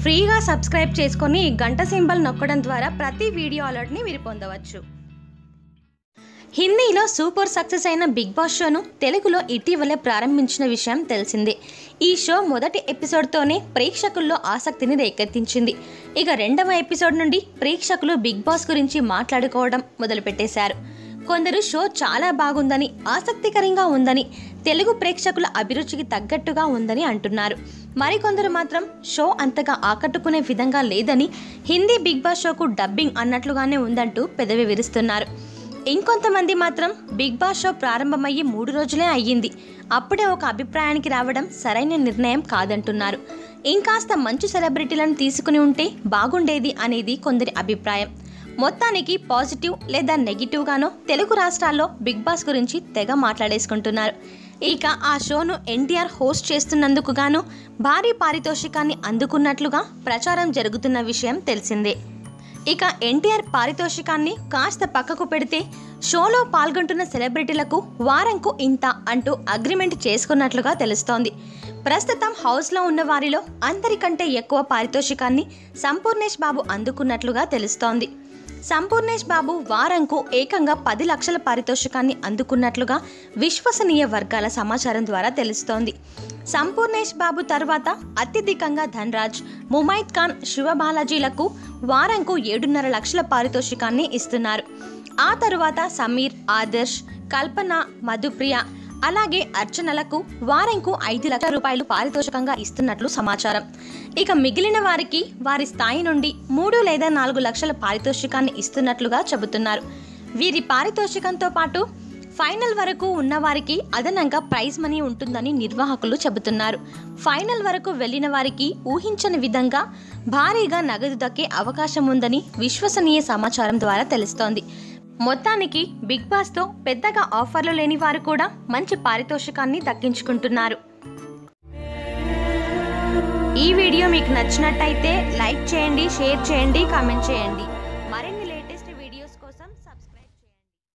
ఫ్రీగా సబ్స్క్రైబ్ చేసుకొని గంట సింబల్ నొక్కడం ద్వారా ప్రతి వీడియో అలర్ట్ని మీరు పొందవచ్చు హిందీలో సూపర్ సక్సెస్ అయిన బిగ్ బాస్ షోను తెలుగులో ఇటీవలే ప్రారంభించిన విషయం తెలిసిందే ఈ షో మొదటి ఎపిసోడ్తోనే ప్రేక్షకుల్లో ఆసక్తిని రేకెత్తించింది ఇక రెండవ ఎపిసోడ్ నుండి ప్రేక్షకులు బిగ్ బాస్ గురించి మాట్లాడుకోవడం మొదలుపెట్టేశారు కొందరు షో చాలా బాగుందని ఆసక్తికరంగా ఉందని తెలుగు ప్రేక్షకుల అభిరుచికి తగ్గట్టుగా ఉందని అంటున్నారు మరికొందరు మాత్రం షో అంతగా ఆకట్టుకునే విధంగా లేదని హిందీ బిగ్ బాస్ షోకు డబ్బింగ్ అన్నట్లుగానే ఉందంటూ పెదవి విరుస్తున్నారు ఇంకొంతమంది మాత్రం బిగ్ బాస్ షో ప్రారంభమయ్యి మూడు రోజులే అయ్యింది అప్పుడే ఒక అభిప్రాయానికి రావడం సరైన నిర్ణయం కాదంటున్నారు ఇంకాస్త మంచి సెలబ్రిటీలను తీసుకుని ఉంటే బాగుండేది అనేది కొందరి అభిప్రాయం మొత్తానికి పాజిటివ్ లేదా నెగిటివ్గానో తెలుగు రాష్ట్రాల్లో బిగ్ బాస్ గురించి తెగ మాట్లాడేసుకుంటున్నారు ఇక ఆ షోను ఎన్టీఆర్ హోస్ట్ చేస్తున్నందుకు గాను భారీ పారితోషికాన్ని అందుకున్నట్లుగా ప్రచారం జరుగుతున్న విషయం తెలిసిందే ఇక ఎన్టీఆర్ పారితోషికాన్ని కాస్త పక్కకు పెడితే షోలో పాల్గొంటున్న సెలబ్రిటీలకు వారంకు ఇంత అంటూ అగ్రిమెంట్ చేసుకున్నట్లుగా తెలుస్తోంది ప్రస్తుతం హౌస్లో ఉన్న వారిలో అందరికంటే ఎక్కువ పారితోషికాన్ని సంపూర్ణేష్ బాబు అందుకున్నట్లుగా తెలుస్తోంది సంపూర్ణేష్ బాబు వారంకు ఏకంగా పది లక్షల పారితోషికాన్ని అందుకున్నట్లుగా విశ్వసనీయ వర్గాల సమాచారం ద్వారా తెలుస్తోంది సంపూర్ణేష్ బాబు తర్వాత అత్యధికంగా ధన్రాజ్ ముమైత్ ఖాన్ శివబాలాజీలకు వారంకు ఏడున్నర లక్షల పారితోషికాన్ని ఇస్తున్నారు ఆ తరువాత సమీర్ ఆదర్శ్ కల్పన మధుప్రియ అలాగే అర్చనలకు వారంకు ఐదు లక్షల రూపాయలు పారితోషికంగా ఇస్తున్నట్లు సమాచారం ఇక మిగిలిన వారికి వారి స్థాయి నుండి మూడు లేదా నాలుగు లక్షల పారితోషికాన్ని ఇస్తున్నట్లుగా చెబుతున్నారు వీరి పారితోషికంతో పాటు ఫైనల్ వరకు ఉన్నవారికి అదనంగా ప్రైజ్ మనీ ఉంటుందని నిర్వాహకులు చెబుతున్నారు ఫైనల్ వరకు వెళ్ళిన వారికి ఊహించని విధంగా భారీగా నగదు దక్కే అవకాశం ఉందని విశ్వసనీయ సమాచారం ద్వారా తెలుస్తోంది మొత్తానికి బిగ్ బాస్తో పెద్దగా ఆఫర్లు లేని వారు కూడా మంచి పారితోషికాన్ని దక్కించుకుంటున్నారు ఈ వీడియో మీకు నచ్చినట్టయితే లైక్ చేయండి షేర్ చేయండి కామెంట్ చేయండి మరిన్ని